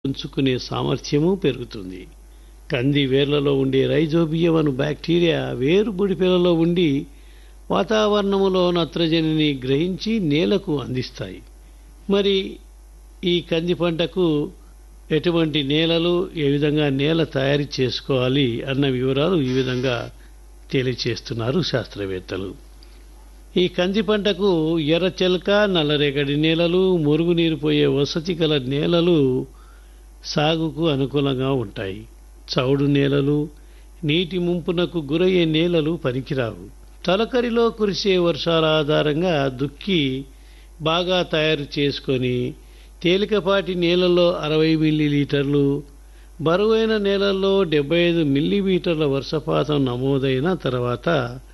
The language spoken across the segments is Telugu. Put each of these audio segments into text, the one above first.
ఉంచుకునే సామర్థ్యము పెరుగుతుంది కంది వేర్లలో ఉండే రైజోబియం అను బ్యాక్టీరియా వేరు బుడిపెలలో ఉండి వాతావరణములో నత్రజనిని గ్రహించి నేలకు అందిస్తాయి మరి ఈ కంది పంటకు ఎటువంటి నేలలు ఏ విధంగా నేల తయారు చేసుకోవాలి అన్న వివరాలు ఈ విధంగా తెలియచేస్తున్నారు శాస్త్రవేత్తలు ఈ కంది పంటకు ఎర్ర చెలక నల్లరేగడి నేలలు మురుగునీరు పోయే వసతి గల నేలలు సాగుకు అనుకూలంగా ఉంటాయి చౌడు నేలలు నీటి ముంపునకు గురయ్యే నేలలు పనికిరావు తొలకరిలో కురిసే వర్షాల ఆధారంగా దుక్కి బాగా తయారు చేసుకొని తేలికపాటి నేలల్లో అరవై మిల్లీలీటర్లు బరువైన నేలల్లో డెబ్బై ఐదు మిల్లీమీటర్ల వర్షపాతం నమోదైన తర్వాత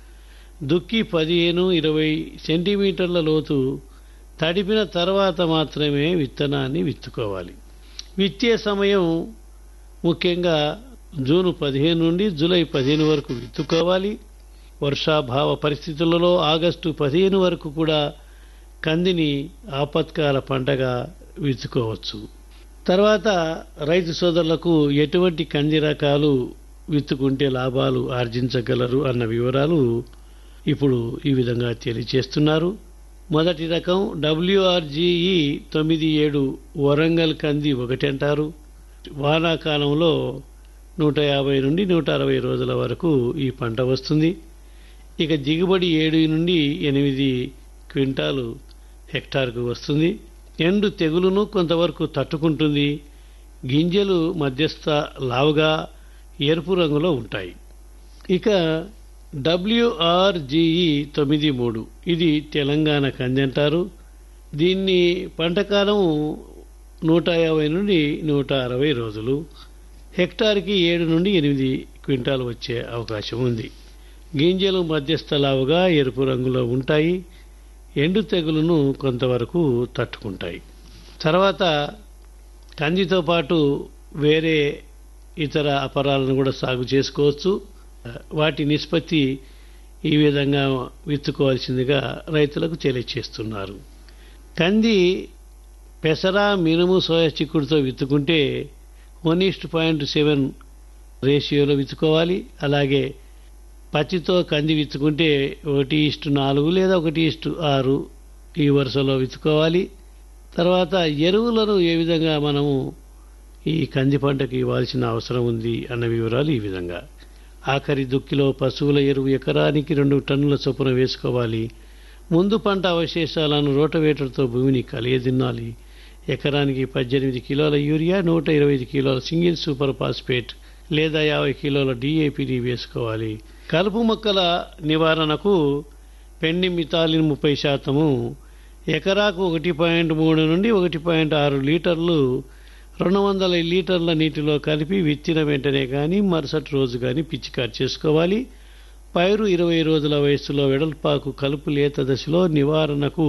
దుక్కి పదిహేను ఇరవై సెంటీమీటర్ల లోతు తడిపిన తర్వాత మాత్రమే విత్తనాన్ని విత్తుకోవాలి విత్తే సమయం ముఖ్యంగా జూన్ పదిహేను నుండి జూలై పదిహేను వరకు విత్తుకోవాలి వర్షాభావ పరిస్థితులలో ఆగస్టు పదిహేను వరకు కూడా కందిని ఆపత్కాల పంటగా విత్తుకోవచ్చు తర్వాత రైతు సోదరులకు ఎటువంటి కంది రకాలు విత్తుకుంటే లాభాలు ఆర్జించగలరు అన్న వివరాలు ఇప్పుడు ఈ విధంగా తెలియచేస్తున్నారు మొదటి రకం డబ్ల్యూఆర్జీఈ తొమ్మిది ఏడు వరంగల్ కంది ఒకటి అంటారు వానాకాలంలో నూట యాభై నుండి నూట అరవై రోజుల వరకు ఈ పంట వస్తుంది ఇక దిగుబడి ఏడు నుండి ఎనిమిది క్వింటాలు హెక్టార్కు వస్తుంది ఎండు తెగులును కొంతవరకు తట్టుకుంటుంది గింజలు మధ్యస్థ లావుగా ఎరుపు రంగులో ఉంటాయి ఇక డబ్ల్యూఆర్జీఈ తొమ్మిది మూడు ఇది తెలంగాణ కంది అంటారు దీన్ని పంటకాలం నూట యాభై నుండి నూట అరవై రోజులు హెక్టార్కి ఏడు నుండి ఎనిమిది క్వింటాలు వచ్చే అవకాశం ఉంది గింజలు మధ్యస్థ లావుగా ఎరుపు రంగులో ఉంటాయి ఎండు తెగులును కొంతవరకు తట్టుకుంటాయి తర్వాత కందితో పాటు వేరే ఇతర అపరాలను కూడా సాగు చేసుకోవచ్చు వాటి నిష్పత్తి ఈ విధంగా విత్తుకోవాల్సిందిగా రైతులకు తెలియచేస్తున్నారు కంది పెసర మినుము సోయా చిక్కుడుతో విత్తుకుంటే వన్ ఈస్ట్ పాయింట్ సెవెన్ రేషియోలో విత్తుకోవాలి అలాగే పచ్చితో కంది విత్తుకుంటే ఒకటి ఇష్టు నాలుగు లేదా ఒకటి ఇష్టు ఆరు ఈ వరుసలో విత్తుకోవాలి తర్వాత ఎరువులను ఏ విధంగా మనము ఈ కంది పంటకు ఇవ్వాల్సిన అవసరం ఉంది అన్న వివరాలు ఈ విధంగా ఆఖరి దుక్కిలో పశువుల ఎరువు ఎకరానికి రెండు టన్నుల చొప్పున వేసుకోవాలి ముందు పంట అవశేషాలను రోటవేటర్తో భూమిని కలియదిన్నాలి ఎకరానికి పద్దెనిమిది కిలోల యూరియా నూట ఇరవై ఐదు కిలోల సింగిల్ సూపర్ ఫాస్ఫేట్ లేదా యాభై కిలోల డిఏపిని వేసుకోవాలి కలుపు మొక్కల నివారణకు పెండి మితాలిన్ ముప్పై శాతము ఎకరాకు ఒకటి పాయింట్ మూడు నుండి ఒకటి పాయింట్ ఆరు లీటర్లు రెండు వందల లీటర్ల నీటిలో కలిపి విత్తిన వెంటనే కానీ మరుసటి రోజు కానీ పిచికారి చేసుకోవాలి పైరు ఇరవై రోజుల వయస్సులో వెడల్పాకు కలుపు లేత దశలో నివారణకు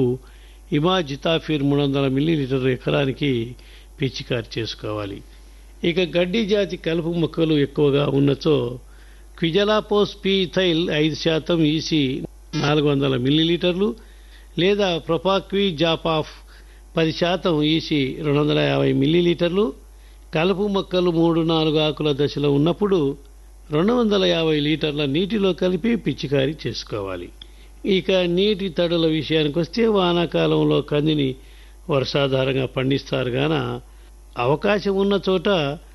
ఇమాజితాఫిర్ మూడు వందల మిల్లీలీటర్ ఎకరానికి పిచికారి చేసుకోవాలి ఇక గడ్డి జాతి కలుపు మొక్కలు ఎక్కువగా ఉన్నచో క్విజలాపోస్ పీథైల్ ఐదు శాతం ఈసి నాలుగు వందల మిల్లీలీటర్లు లేదా ప్రొపాక్వి జాపాఫ్ పది శాతం ఈసి రెండు వందల యాభై మిల్లీలీటర్లు కలుపు మొక్కలు మూడు నాలుగు ఆకుల దశలో ఉన్నప్పుడు రెండు వందల యాభై లీటర్ల నీటిలో కలిపి పిచికారీ చేసుకోవాలి ఇక నీటి తడుల విషయానికి వస్తే వానాకాలంలో కందిని వర్షాధారంగా పండిస్తారు గాన అవకాశం ఉన్న చోట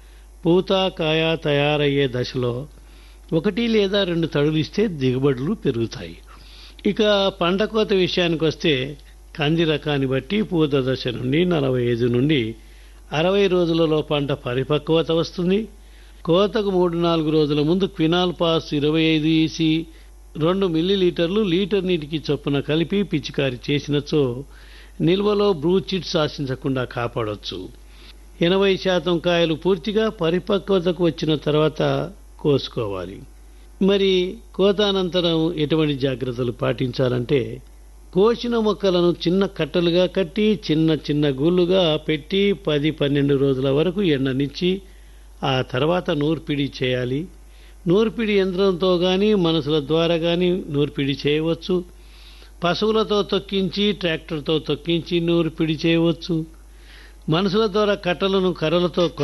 పూత కాయ తయారయ్యే దశలో ఒకటి లేదా రెండు తడులు ఇస్తే దిగుబడులు పెరుగుతాయి ఇక పంట కోత విషయానికి వస్తే కంది రకాన్ని బట్టి పూత దశ నుండి నలభై ఐదు నుండి అరవై రోజులలో పంట పరిపక్వత వస్తుంది కోతకు మూడు నాలుగు రోజుల ముందు క్వినాల్ పాస్ ఇరవై ఐదు ఈసి రెండు మిల్లీలీటర్లు లీటర్ నీటికి చొప్పున కలిపి పిచికారి చేసినచో నిల్వలో బ్రూచిట్స్ ఆశించకుండా కాపాడవచ్చు ఎనభై శాతం కాయలు పూర్తిగా పరిపక్వతకు వచ్చిన తర్వాత కోసుకోవాలి మరి కోత అనంతరం ఎటువంటి జాగ్రత్తలు పాటించాలంటే కోసిన మొక్కలను చిన్న కట్టలుగా కట్టి చిన్న చిన్న గూళ్ళుగా పెట్టి పది పన్నెండు రోజుల వరకు ఎండనిచ్చి ఆ తర్వాత నూర్పిడి చేయాలి నూర్పిడి యంత్రంతో కానీ మనసుల ద్వారా కానీ నూర్పిడి చేయవచ్చు పశువులతో తొక్కించి ట్రాక్టర్తో తొక్కించి నూర్పిడి చేయవచ్చు మనుషుల ద్వారా కట్టలను కర్రలతో